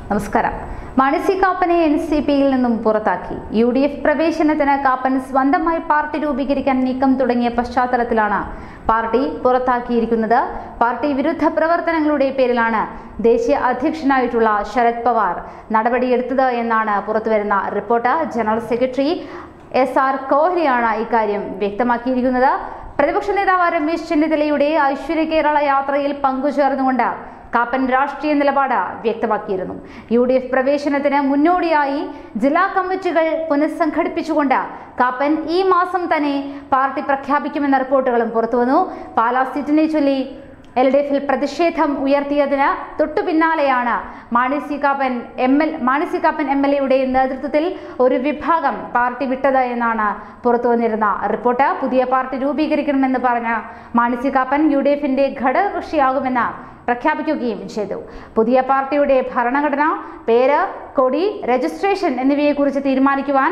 നമസ്കാരം Mani കാപ്പനെ N C പിയിൽ നിന്നും പുറത്താക്കി യു ഡി എഫ് പ്രവേശനത്തിന് കാപ്പൻ സ്വന്തമായി പാർട്ടി രൂപീകരിക്കാൻ നീക്കം തുടങ്ങിയ പശ്ചാത്തലത്തിലാണ് പാർട്ടി പുറത്താക്കിയിരിക്കുന്നത് പാർട്ടി വിരുദ്ധ പ്രവർത്തനങ്ങളുടെ പേരിലാണ് ദേശീയ അധ്യക്ഷനായിട്ടുള്ള ശരത് പവാർ നടപടിയെടുത്തത് എന്നാണ് പുറത്തുവരുന്ന report general secretary S R കോഹ്ലിയാണ് ഇക്കാര്യം വ്യക്തമാക്കിയിരിക്കുന്നത് പ്രതിപക്ഷ നേതാവ് രമേശ് ചെന്നിത്തലയുടെ ഐശ്വര്യ കേരള യാത്രയിൽ പങ്കുചേർന്നുകൊണ്ട് കാപ്പൻ രാഷ്ട്രീയ നിലപാട് വ്യക്തമാക്കിയിരുന്നു യു ഡി എഫ് പ്രവേശനത്തിന് മുന്നോടിയായി ജില്ലാ കമ്മിറ്റികൾ പുനഃസംഘടിപ്പിച്ചുകൊണ്ട് കാപ്പൻ ഈ മാസം തന്നെ പാർട്ടി പ്രഖ്യാപിക്കുമെന്ന റിപ്പോർട്ടുകളും പുറത്തുവന്നു പാലാ സീറ്റിനെ ചൊല്ലി എൽ ഡി എഫിൽ പ്രതിഷേധം ഉയർത്തിയതിന് തൊട്ടു പിന്നാലെയാണ് Mani C Kappan M L Mani C Kappan M L എയുടെ നേതൃത്വത്തിൽ ഒരു വിഭാഗം പാർട്ടി വിട്ടത് എന്നാണ് പുറത്തു വന്നിരുന്ന റിപ്പോർട്ട് പുതിയ പാർട്ടി രൂപീകരിക്കണമെന്ന് പറഞ്ഞ Mani C Kappan U D എഫിന്റെ ഘടകകക്ഷിയാകുമെന്ന് പ്രഖ്യാപിക്കുകയും ചെയ്തു പുതിയ പാർട്ടിയുടെ ഭരണഘടന പേര് കൊടി രജിസ്ട്രേഷൻ എന്നിവയെക്കുറിച്ച് തീരുമാനിക്കുവാൻ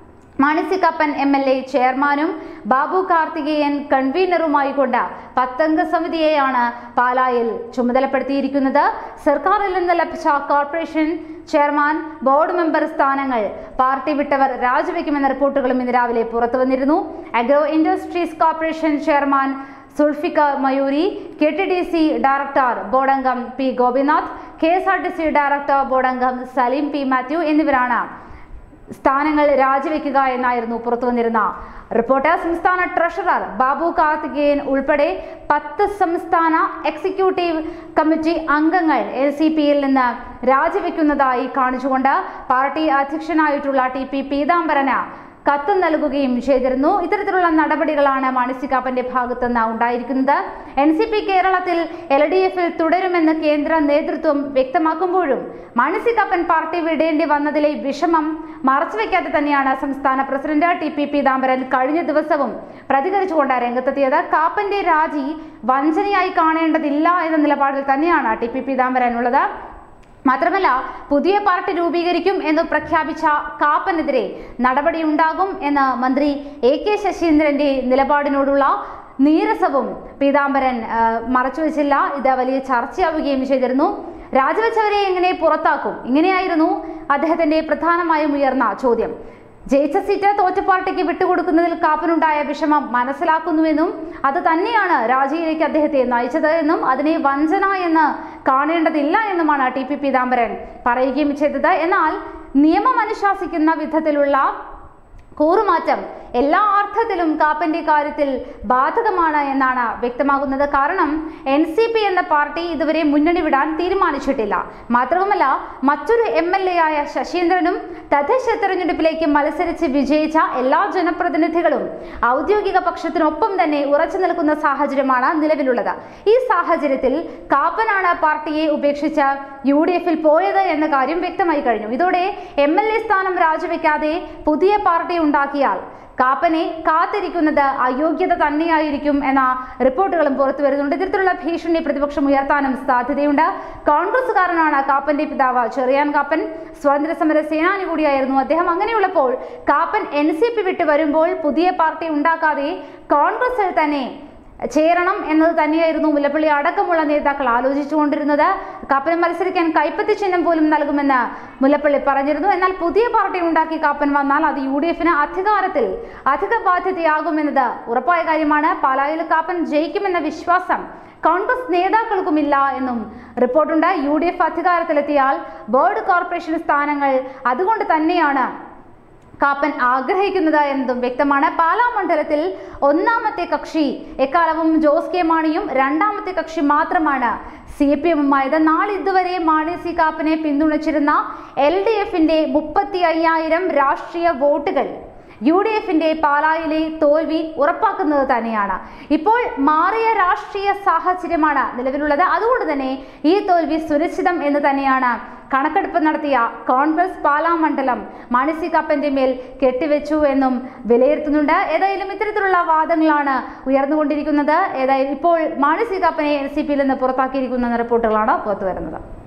Mani Kappan M L A ചെയർമാനും ബാബു കാർത്തികേയൻ കൺവീനറുമായി കൊണ്ട് പത്തംഗ സമിതിയെയാണ് പാലായിൽ ചുമതലപ്പെടുത്തിയിരിക്കുന്നത് സർക്കാരിൽ നിന്ന് ലഭിച്ച കോർപ്പറേഷൻ ചെയർമാൻ ബോർഡ് മെമ്പർ സ്ഥാനങ്ങൾ പാർട്ടി വിട്ടവർ രാജിവെക്കുമെന്ന റിപ്പോർട്ടുകളും ഇന്ന് രാവിലെ പുറത്തു വന്നിരുന്നു agro industries corporation chairman Sulfikar Mayoori K T D C director ബോർഡംഗം P Gopinath K S R T C director ബോർഡംഗം സലീം പി മാത്യു എന്നിവരാണ് സ്ഥാനങ്ങൾ രാജിവെക്കുക എന്നായിരുന്നു പുറത്തു വന്നിരുന്ന റിപ്പോർട്ട് സംസ്ഥാന ട്രഷറർ ബാബു കാർത്തികേയൻ ഉൾപ്പെടെ പത്ത് സംസ്ഥാന എക്സിക്യൂട്ടീവ് കമ്മിറ്റി അംഗങ്ങൾ എൽ സി പിയിൽ നിന്ന് രാജിവെക്കുന്നതായി കാണിച്ചുകൊണ്ട് പാർട്ടി അധ്യക്ഷനായിട്ടുള്ള ടി പി പീതാംബരന് കത്ത് നൽകുകയും ചെയ്തിരുന്നു ഇത്തരത്തിലുള്ള നടപടികളാണ് മാണിസികാപ്പന്റെ ഭാഗത്തുനിന്ന് ഉണ്ടായിരിക്കുന്നത് എൻ സി പി കേരളത്തിൽ എൽ ഡി എഫിൽ തുടരുമെന്ന് കേന്ദ്ര നേതൃത്വം വ്യക്തമാക്കുമ്പോഴും മാണിസികാപ്പൻ പാർട്ടി വിടേണ്ടി വന്നതിലെ വിഷമം മറച്ചുവെക്കാതെ തന്നെയാണ് സംസ്ഥാന പ്രസിഡന്റ് ടി പി പീതാംബരൻ കഴിഞ്ഞ ദിവസവും പ്രതികരിച്ചുകൊണ്ട് രംഗത്തെത്തിയത് കാപ്പന്റെ രാജി വഞ്ചനയായി കാണേണ്ടതില്ല എന്ന നിലപാടിൽ തന്നെയാണ് ടി പി പീതാംബരൻ ഉള്ളത് മാത്രമല്ല പുതിയ പാർട്ടി രൂപീകരിക്കും എന്ന് പ്രഖ്യാപിച്ച കാപ്പനെതിരെ നടപടിയുണ്ടാകും എന്ന് മന്ത്രി എ കെ ശശീന്ദ്രന്റെ നിലപാടിനോടുള്ള നീരസവും പീതാംബരൻ ആ, മറച്ചുവെച്ചില്ല ഇത് വലിയ ചർച്ചയാവുകയും ചെയ്തിരുന്നു രാജിവെച്ചവരെ എങ്ങനെ പുറത്താക്കും ഇങ്ങനെയായിരുന്നു അദ്ദേഹത്തിന്റെ പ്രധാനമായും ഉയർന്ന ചോദ്യം ജയിച്ച സീറ്റ് തോറ്റ പാർട്ടിക്ക് വിട്ടുകൊടുക്കുന്നതിൽ കാപ്പനുണ്ടായ വിഷമം മനസ്സിലാക്കുന്നുവെന്നും അത് തന്നെയാണ് രാജിയിലേക്ക് അദ്ദേഹത്തെ നയിച്ചത് എന്നും അതിനെ വഞ്ചന എന്ന് കാണേണ്ടതില്ല എന്നുമാണ് ടി പി പീതാംബരൻ പറയുകയും ചെയ്തത് എന്നാൽ നിയമം അനുശാസിക്കുന്ന വിധത്തിലുള്ള കൂറുമാറ്റം എല്ലാ അർത്ഥത്തിലും കാപ്പന്റെ കാര്യത്തിൽ ബാധകമാണ് എന്നാണ് വ്യക്തമാകുന്നത് കാരണം എൻ സി പി എന്ന പാർട്ടി ഇതുവരെ മുന്നണി വിടാൻ തീരുമാനിച്ചിട്ടില്ല മാത്രവുമല്ല മറ്റൊരു എം എൽ എ ആയ ശശീന്ദ്രനും തദ്ദേശ തെരഞ്ഞെടുപ്പിലേക്ക് മത്സരിച്ച് വിജയിച്ച എല്ലാ ജനപ്രതിനിധികളും ഔദ്യോഗിക പക്ഷത്തിനൊപ്പം തന്നെ ഉറച്ചു നിൽക്കുന്ന സാഹചര്യമാണ് നിലവിലുള്ളത് ഈ സാഹചര്യത്തിൽ കാപ്പനാണ് പാർട്ടിയെ ഉപേക്ഷിച്ച് യു ഡി എഫിൽ പോയത് എന്ന കാര്യം വ്യക്തമായി കഴിഞ്ഞു ഇതോടെ എം എൽ എ സ്ഥാനം രാജിവെക്കാതെ പുതിയ പാർട്ടി ഉണ്ടാക്കിയാൽ കാപ്പനെ കാത്തിരിക്കുന്നത് അയോഗ്യത തന്നെയായിരിക്കും എന്ന റിപ്പോർട്ടുകളും പുറത്തു വരുന്നുണ്ട് ഇത്തരത്തിലുള്ള ഭീഷണി പ്രതിപക്ഷം ഉയർത്താനും സാധ്യതയുണ്ട് കോൺഗ്രസുകാരനാണ് കാപ്പന്റെ പിതാവ് ചെറിയാൻ കാപ്പൻ സ്വാതന്ത്ര്യ സമര സേനാനി കൂടിയായിരുന്നു അദ്ദേഹം അങ്ങനെയുള്ളപ്പോൾ കാപ്പൻ എൻ സി പി വിട്ട് വരുമ്പോൾ പുതിയ പാർട്ടി ഉണ്ടാക്കാതെ കോൺഗ്രസിൽ തന്നെ ചേരണം എന്നത് തന്നെയായിരുന്നു മുല്ലപ്പള്ളി അടക്കമുള്ള നേതാക്കൾ ആലോചിച്ചുകൊണ്ടിരുന്നത് കാപ്പന് മത്സരിക്കാൻ കൈപ്പത്തി ചിഹ്നം പോലും നൽകുമെന്ന് മുല്ലപ്പള്ളി പറഞ്ഞിരുന്നു എന്നാൽ പുതിയ പാർട്ടി ഉണ്ടാക്കി കാപ്പൻ വന്നാൽ അത് യു ഡി എഫിന് അധികാരത്തിൽ അധിക ബാധ്യതയാകുമെന്നത് ഉറപ്പായ കാര്യമാണ് പാലായിൽ കാപ്പൻ ജയിക്കുമെന്ന വിശ്വാസം കോൺഗ്രസ് നേതാക്കൾക്കുമില്ല എന്നും റിപ്പോർട്ടുണ്ട് യു ഡി എഫ് അധികാരത്തിലെത്തിയാൽ ബോർഡ് കോർപ്പറേഷൻ സ്ഥാനങ്ങൾ അതുകൊണ്ട് തന്നെയാണ് കാപ്പൻ ആഗ്രഹിക്കുന്നത് എന്നതും വ്യക്തമാണ് പാലാ മണ്ഡലത്തിൽ ഒന്നാമത്തെ കക്ഷി എക്കാലവും ജോസ് കെ മാണിയും രണ്ടാമത്തെ കക്ഷി മാത്രമാണ് സി പി എമ്മുമായത് നാളിതുവരെ മാണി സി കാപ്പനെ പിന്തുണച്ചിരുന്ന എൽ ഡി എഫിന്റെ മുപ്പത്തി അയ്യായിരം രാഷ്ട്രീയ വോട്ടുകൾ യു ഡി എഫിന്റെ പാലായിലെ തോൽവി ഉറപ്പാക്കുന്നത് തന്നെയാണ് ഇപ്പോൾ മാറിയ രാഷ്ട്രീയ സാഹചര്യമാണ് നിലവിലുള്ളത് അതുകൊണ്ട് തന്നെ ഈ തോൽവി സുരക്ഷിതം എന്ന് തന്നെയാണ് കണക്കെടുപ്പ് നടത്തിയ കോൺഗ്രസ് പാലാ മണ്ഡലം മാണി കപ്പന്റെ മേൽ കെട്ടിവെച്ചു എന്നും വിലയിരുത്തുന്നുണ്ട് ഏതായാലും ഇത്തരത്തിലുള്ള വാദങ്ങളാണ് ഉയർന്നുകൊണ്ടിരിക്കുന്നത് ഏതായാലും ഇപ്പോൾ മാണി കപ്പനെ എൻ സി പിയിൽ നിന്ന് പുറത്താക്കിയിരിക്കുന്ന റിപ്പോർട്ടുകളാണ് പുറത്തുവരുന്നത്